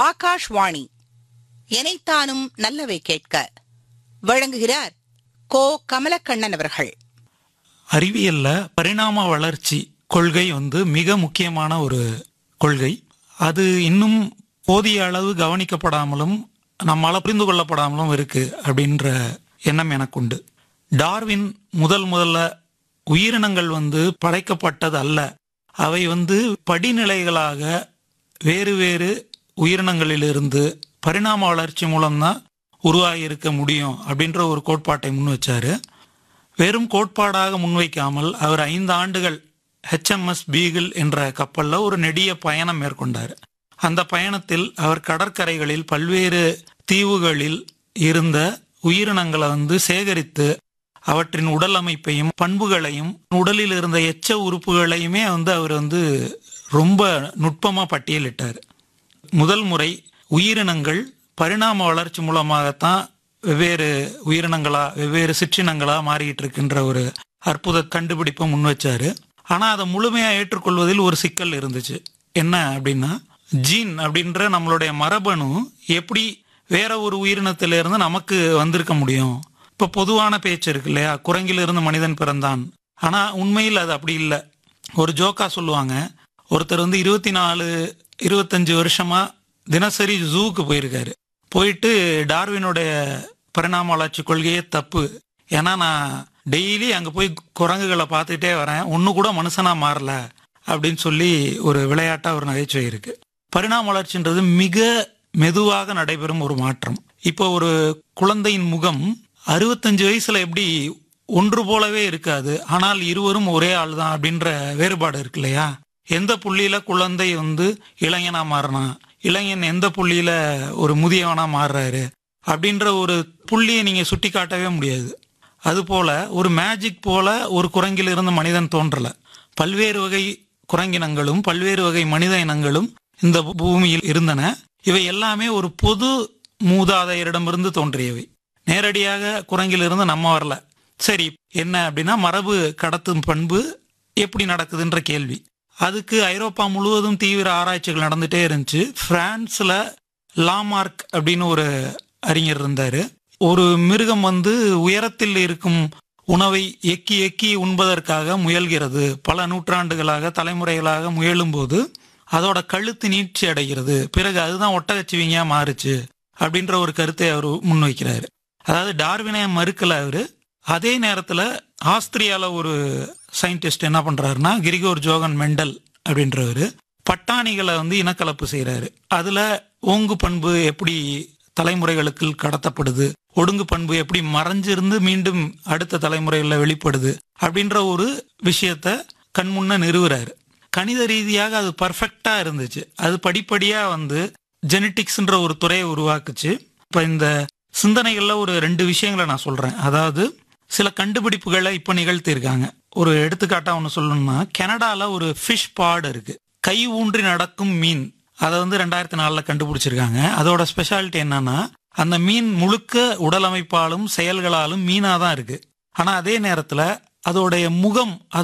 ஆகாஷ்வாணி எனைத்தானும் நல்லவை கேட்க வழங்குகிறார் கோ கமலக்கண்ணன் அவர்கள் அறிவியல்ல பரிணாம வளர்ச்சி கொள்கை வந்து மிக முக்கியமான ஒரு கொள்கை அது இன்னும் போதிய அளவு கவனிக்கப்படாமலும் நம்மால புரிந்து கொள்ளப்படாமலும் இருக்கு அப்படின்ற எண்ணம் எனக்கு உண்டு டார்வின் முதல் முதல்ல உயிரினங்கள் வந்து படைக்கப்பட்டது அல்ல அவை வந்து படிநிலைகளாக வேறு வேறு உயிரினங்களிலிருந்து பரிணாம வளர்ச்சி மூலம்தான் உருவாகி இருக்க முடியும் அப்படின்ற ஒரு கோட்பாட்டை முன் வச்சாரு வெறும் கோட்பாடாக முன்வைக்காமல் அவர் ஐந்து ஆண்டுகள் ஹெச்எம்எஸ் பீகிள் என்ற கப்பல்ல ஒரு நெடிய பயணம் மேற்கொண்டார் அந்த பயணத்தில் அவர் கடற்கரைகளில் பல்வேறு தீவுகளில் இருந்த உயிரினங்களை வந்து சேகரித்து அவற்றின் உடல் அமைப்பையும் பண்புகளையும் உடலில் இருந்த எச்ச உறுப்புகளையுமே வந்து அவர் வந்து ரொம்ப நுட்பமா பட்டியலிட்டார் முதல் முறை உயிரினங்கள் பரிணாம வளர்ச்சி மூலமாகத்தான் வெவ்வேறு உயிரினங்களா வெவ்வேறு சிற்றினங்களா மாறிட்டு இருக்கின்ற ஒரு அற்புத கண்டுபிடிப்பை முன் வச்சாரு ஆனா அதை முழுமையா ஏற்றுக்கொள்வதில் ஒரு சிக்கல் இருந்துச்சு என்ன அப்படின்னா ஜீன் அப்படின்ற நம்மளுடைய மரபணு எப்படி வேற ஒரு உயிரினத்திலிருந்து நமக்கு வந்திருக்க முடியும் இப்ப பொதுவான பேச்சு இருக்கு இல்லையா குரங்கிலிருந்து மனிதன் பிறந்தான் ஆனா உண்மையில் அது அப்படி இல்லை ஒரு ஜோக்கா சொல்லுவாங்க ஒருத்தர் வந்து இருபத்தி நாலு இருபத்தஞ்சு வருஷமா தினசரி ஜூக்கு போயிருக்காரு போயிட்டு டார்வினுடைய பரிணாம வளர்ச்சி கொள்கையே தப்பு ஏன்னா நான் டெய்லி அங்க போய் குரங்குகளை பார்த்துட்டே வரேன் ஒன்னு கூட மனுஷனா மாறல அப்படின்னு சொல்லி ஒரு விளையாட்டா ஒரு நகைச்சுவை இருக்கு பரிணாம வளர்ச்சின்றது மிக மெதுவாக நடைபெறும் ஒரு மாற்றம் இப்போ ஒரு குழந்தையின் முகம் அறுபத்தஞ்சு வயசுல எப்படி ஒன்று போலவே இருக்காது ஆனால் இருவரும் ஒரே ஆள் தான் அப்படின்ற வேறுபாடு இருக்கு இல்லையா எந்த புள்ளியில குழந்தை வந்து இளைஞனா மாறினா இளைஞன் எந்த புள்ளியில ஒரு முதியவனா மாறுறாரு அப்படின்ற ஒரு புள்ளியை நீங்க சுட்டி காட்டவே முடியாது அதுபோல ஒரு மேஜிக் போல ஒரு குரங்கிலிருந்து மனிதன் தோன்றல பல்வேறு வகை குரங்கினங்களும் பல்வேறு வகை மனித இனங்களும் இந்த பூமியில் இருந்தன இவை எல்லாமே ஒரு பொது மூதாதையரிடமிருந்து தோன்றியவை நேரடியாக குரங்கிலிருந்து நம்ம வரல சரி என்ன அப்படின்னா மரபு கடத்தும் பண்பு எப்படி நடக்குதுன்ற கேள்வி அதுக்கு ஐரோப்பா முழுவதும் தீவிர ஆராய்ச்சிகள் நடந்துட்டே இருந்துச்சு பிரான்ஸ்ல லாமார்க் அப்படின்னு ஒரு அறிஞர் இருந்தாரு ஒரு மிருகம் வந்து உயரத்தில் இருக்கும் உணவை எக்கி எக்கி உண்பதற்காக முயல்கிறது பல நூற்றாண்டுகளாக தலைமுறைகளாக முயலும்போது அதோட கழுத்து நீட்சி அடைகிறது பிறகு அதுதான் ஒட்டகச்சிவிங்கா மாறுச்சு அப்படின்ற ஒரு கருத்தை அவர் முன்வைக்கிறாரு அதாவது டார்வினை மறுக்கல அவரு அதே நேரத்துல ஆஸ்திரியால ஒரு சயின்டிஸ்ட் என்ன பண்றாருன்னா கிரிகோர் ஜோகன் மெண்டல் அப்படின்றவரு பட்டாணிகளை வந்து இனக்கலப்பு செய்யறாரு அதுல ஓங்கு பண்பு எப்படி தலைமுறைகளுக்கு கடத்தப்படுது ஒடுங்கு பண்பு எப்படி மறைஞ்சிருந்து மீண்டும் அடுத்த தலைமுறைகளில் வெளிப்படுது அப்படின்ற ஒரு விஷயத்த கண்முன்ன நிறுவுறாரு கணித ரீதியாக அது பர்ஃபெக்டா இருந்துச்சு அது படிப்படியா வந்து ஜெனட்டிக்ஸ்ன்ற ஒரு துறையை உருவாக்குச்சு இப்ப இந்த சிந்தனைகள்ல ஒரு ரெண்டு விஷயங்களை நான் சொல்றேன் அதாவது சில கண்டுபிடிப்புகளை இப்ப நிகழ்த்தியிருக்காங்க ஒரு எடுத்துக்காட்டா ஒன்று சொல்லணும்னா கனடால ஒரு ஃபிஷ் பாட் இருக்கு கை ஊன்றி நடக்கும் மீன் அதை வந்து ரெண்டாயிரத்தி நாலுல கண்டுபிடிச்சிருக்காங்க அதோட ஸ்பெஷாலிட்டி என்னன்னா அந்த மீன் முழுக்க உடல் அமைப்பாலும் செயல்களாலும் மீனா தான் இருக்கு ஆனா அதே நேரத்துல அதோடைய முகம்